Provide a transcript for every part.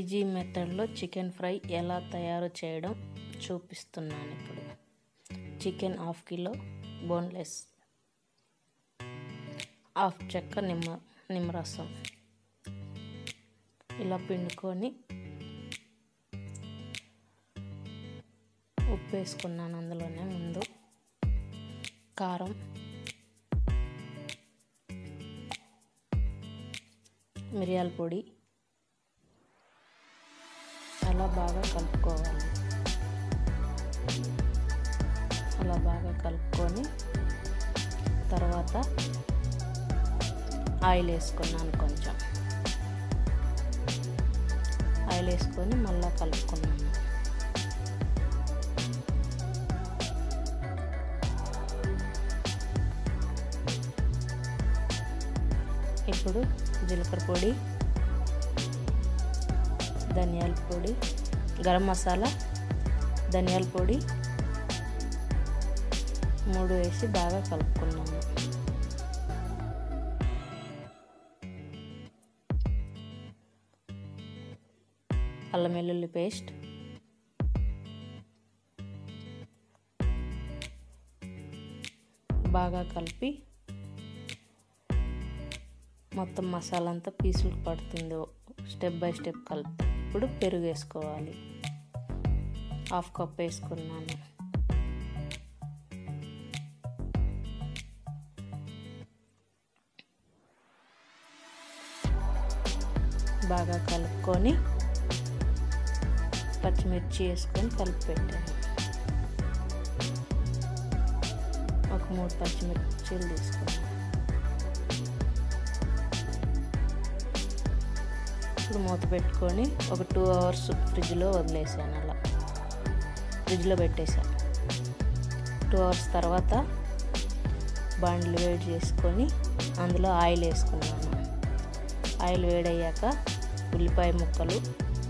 easy మెథడ్లో chicken fry ఎలా తయారు చేయడం చూపిస్తున్నాను ఇప్పుడు chicken half kilo boneless half చెక్క నిమ్మ నిమ్మరసం ఇలా పిండుకొని ఉప్పు వేసుకున్నాను అందులోనే ముందు కారం మిరియాల పొడి అలా బాగా కలుపుకోవాలి అలా బాగా కలుపుకొని తర్వాత ఆయిల్ వేసుకున్నాను కొంచెం ఆయిల్ వేసుకొని మళ్ళీ కలుపుకున్నాను ఇప్పుడు జీలకర్ర పొడి ధనియాల పొడి గరం మసాలా ధనియాల పొడి మూడు వేసి బాగా కలుపుకున్నాము అల్లం వెల్లుల్లి పేస్ట్ బాగా కలిపి మొత్తం మసాలా అంతా పీసులకు పడుతుంది స్టెప్ బై స్టెప్ కలిపి ఇప్పుడు పెరుగు వేసుకోవాలి హాఫ్ కప్ వేసుకున్నాను బాగా కలుపుకొని పచ్చిమిర్చి వేసుకొని కలిపి పెట్టాను ఒక మూడు పచ్చిమిర్చీలు తీసుకున్నాను ఇప్పుడు మూత పెట్టుకొని ఒక టూ అవర్స్ ఫ్రిడ్జ్లో వదిలేసాను అలా ఫ్రిడ్జ్లో పెట్టేశాను టూ అవర్స్ తర్వాత బాండ్లు వేడి చేసుకొని అందులో ఆయిల్ వేసుకున్నాను ఆయిల్ వేడయ్యాక ఉల్లిపాయ ముక్కలు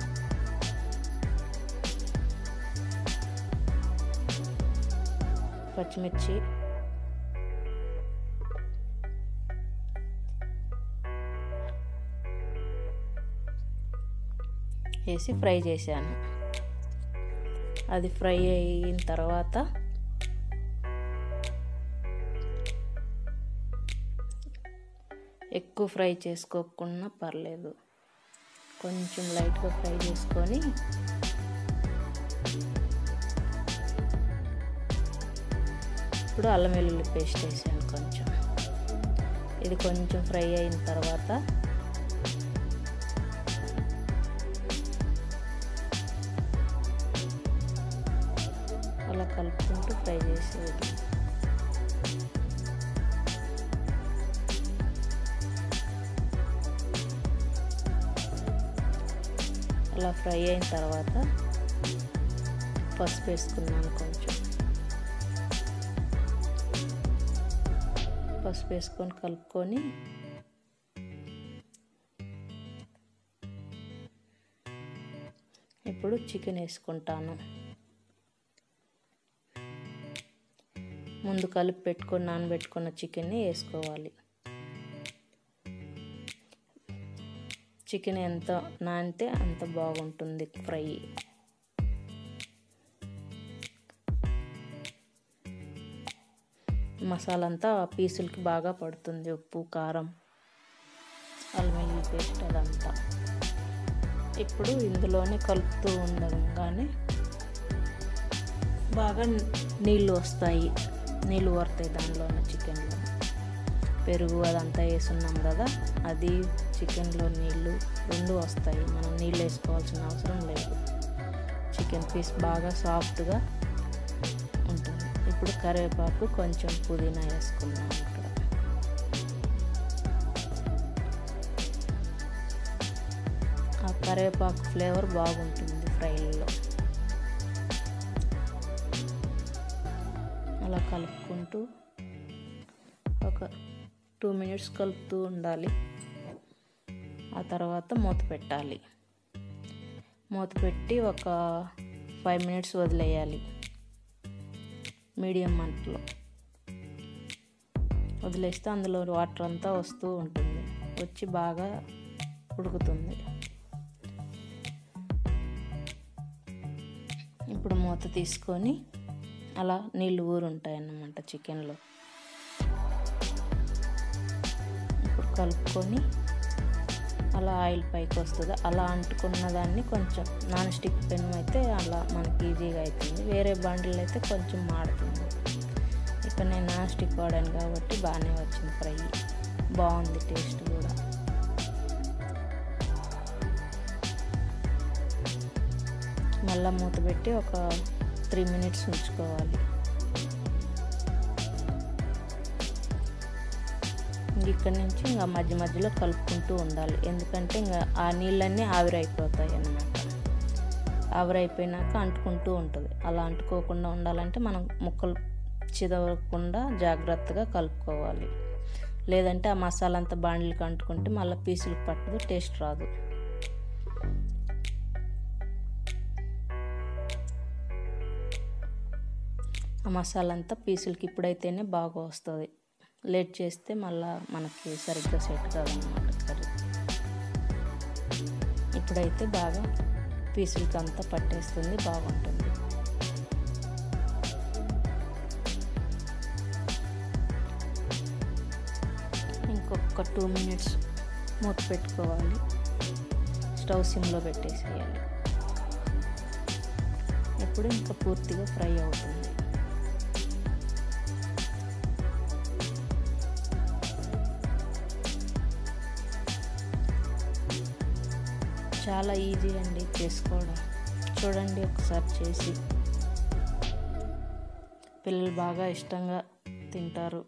పచ్చిమిర్చి వేసి ఫ్రై చేశాను అది ఫ్రై అయిన తర్వాత ఎక్కువ ఫ్రై చేసుకోకుండా పర్లేదు కొంచెం లైట్గా ఫ్రై చేసుకొని ఇప్పుడు అల్లం వెల్లుల్లి పేస్ట్ వేసాను కొంచెం ఇది కొంచెం ఫ్రై అయిన తర్వాత అలా కలుపుకుంటూ ఫ్రై చేసేది అలా ఫ్రై అయిన తర్వాత పసుపు వేసుకున్నాను కొంచెం పసుపు వేసుకొని కలుపుకొని ఇప్పుడు చికెన్ వేసుకుంటాను ముందు కలిపి పెట్టుకొని నానబెట్టుకున్న చికెన్ని వేసుకోవాలి చికెన్ ఎంత నానితే అంత బాగుంటుంది ఫ్రై మసాలా అంతా పీసులకి బాగా పడుతుంది ఉప్పు కారం అల్లం పేస్ట్ అదంతా ఇప్పుడు ఇందులోనే కలుపుతూ ఉండగానే బాగా నీళ్ళు వస్తాయి నీళ్ళు పడతాయి దానిలోనే చికెన్లో పెరుగు అదంతా వేసున్నాం కదా అది చికెన్లో నీళ్ళు రెండు వస్తాయి మనం నీళ్ళు వేసుకోవాల్సిన అవసరం లేదు చికెన్ పీస్ బాగా సాఫ్ట్గా ఉంటుంది ఇప్పుడు కరివేపాకు కొంచెం పుదీనా వేసుకున్నాం ఇక్కడ ఆ కరివేపాకు ఫ్లేవర్ బాగుంటుంది ఫ్రైలో అలా కలుపుకుంటూ ఒక టూ మినిట్స్ కలుపుతూ ఉండాలి ఆ తర్వాత మూత పెట్టాలి మూత పెట్టి ఒక ఫైవ్ మినిట్స్ వదిలేయాలి మీడియం మంటలో వదిలేస్తే అందులో వాటర్ అంతా వస్తూ ఉంటుంది వచ్చి బాగా ఉడుకుతుంది ఇప్పుడు మూత తీసుకొని అలా నీళ్ళు ఊరుంటాయి అన్నమాట చికెన్లో ఇప్పుడు కలుపుకొని అలా ఆయిల్ పైకి వస్తుంది అలా అంటుకున్న దాన్ని కొంచెం నాన్ స్టిక్ పెన్ అయితే అలా మనకి ఈజీగా అవుతుంది వేరే బండిల్ అయితే కొంచెం మాడుతుంది ఇక్కడ నేను నాన్ స్టిక్ వాడాను కాబట్టి బాగానే వచ్చింది ఫ్రై బాగుంది టేస్ట్ కూడా మళ్ళీ మూత పెట్టి ఒక త్రీ మినిట్స్ ఉంచుకోవాలి ఇక్కడ నుంచి ఇంకా మధ్య మధ్యలో కలుపుకుంటూ ఉండాలి ఎందుకంటే ఇంకా ఆ నీళ్ళన్నీ ఆవిరైపోతాయి అన్నమాట ఆవిరైపోయినాక అంటుకుంటూ ఉంటుంది అలా అంటుకోకుండా ఉండాలంటే మనం ముక్కలు చిదవకుండా జాగ్రత్తగా కలుపుకోవాలి లేదంటే ఆ మసాలా అంతా బాండ్లకి అంటుకుంటే మళ్ళీ పీసులకు పట్టదు టేస్ట్ రాదు ఆ మసాలా అంతా పీసులకి ఇప్పుడైతేనే బాగా వస్తుంది లేట్ చేస్తే మళ్ళా మనకి సరిగ్గా సెట్ కాదన్నమాట కర్రీ ఇప్పుడైతే బాగా పీసులకి అంతా పట్టేస్తుంది బాగుంటుంది ఇంకొక టూ మినిట్స్ మూత పెట్టుకోవాలి స్టవ్ సిమ్లో పెట్టేసేయాలి ఇప్పుడు ఇంకా పూర్తిగా ఫ్రై అవుతుంది చాలా ఈజీ అండి చేసుకోవడం చూడండి ఒకసారి చేసి పిల్లలు బాగా ఇష్టంగా తింటారు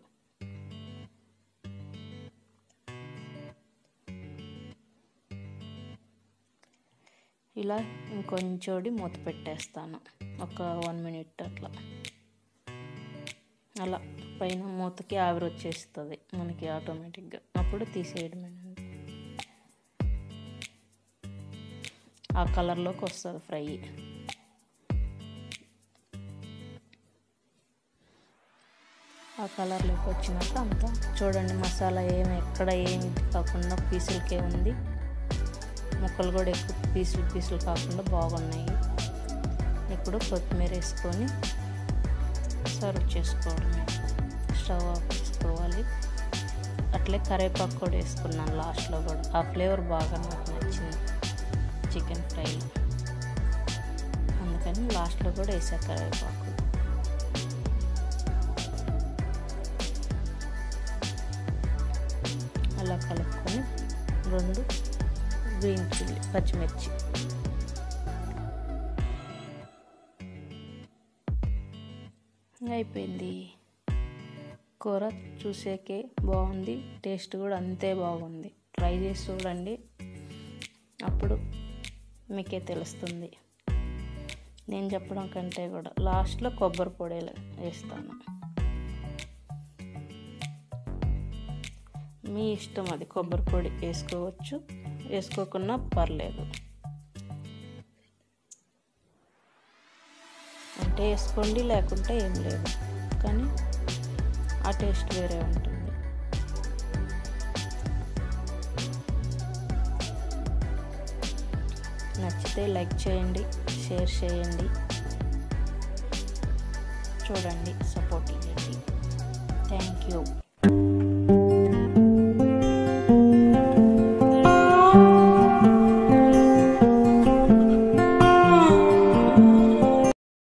ఇలా ఇంకొంచెం మూత పెట్టేస్తాను ఒక వన్ మినిట్ అట్లా అలా పైన మూతకి ఆవిరి వచ్చేస్తుంది మనకి ఆటోమేటిక్గా అప్పుడు తీసేయడమేనండి ఆ కలర్లోకి వస్తుంది ఫ్రై ఆ కలర్లోకి వచ్చినాక అంతా చూడండి మసాలా ఏమి ఎక్కడ ఏమి కాకుండా పీసులకే ఉంది ముక్కలు కూడా ఎక్కువ పీసులు పీసులు కాకుండా బాగున్నాయి ఇప్పుడు కొత్తిమీర వేసుకొని సర్వ్ చేసుకోవడమే స్టవ్ ఆఫ్ చేసుకోవాలి అట్లే కరేపాకు కూడా వేసుకున్నాను లాస్ట్లో కూడా ఆ ఫ్లేవర్ బాగా నాకు నచ్చింది చికెన్ ఫ్రైలో అందుకని లాస్ట్లో కూడా వేసా కరివేపాకు అలా కలుపుకొని రెండు గ్రీన్ చిల్లీ పచ్చిమిర్చి అయిపోయింది కూర చూసేకే బాగుంది టేస్ట్ కూడా అంతే బాగుంది ట్రై చేసి చూడండి అప్పుడు మీకే తెలుస్తుంది నేను చెప్పడం కంటే కూడా లాస్ట్లో కొబ్బరి పొడి వేస్తాను మీ ఇష్టం అది కొబ్బరి పొడి వేసుకోవచ్చు వేసుకోకున్నా పర్లేదు అంటే వేసుకోండి లేకుంటే ఏం లేదు కానీ ఆ టేస్ట్ వేరే ఉంటుంది నచ్చితే లైక్ చేయండి షేర్ చేయండి చూడండి సపోర్ట్ ఇవ్వండి థ్యాంక్ యూ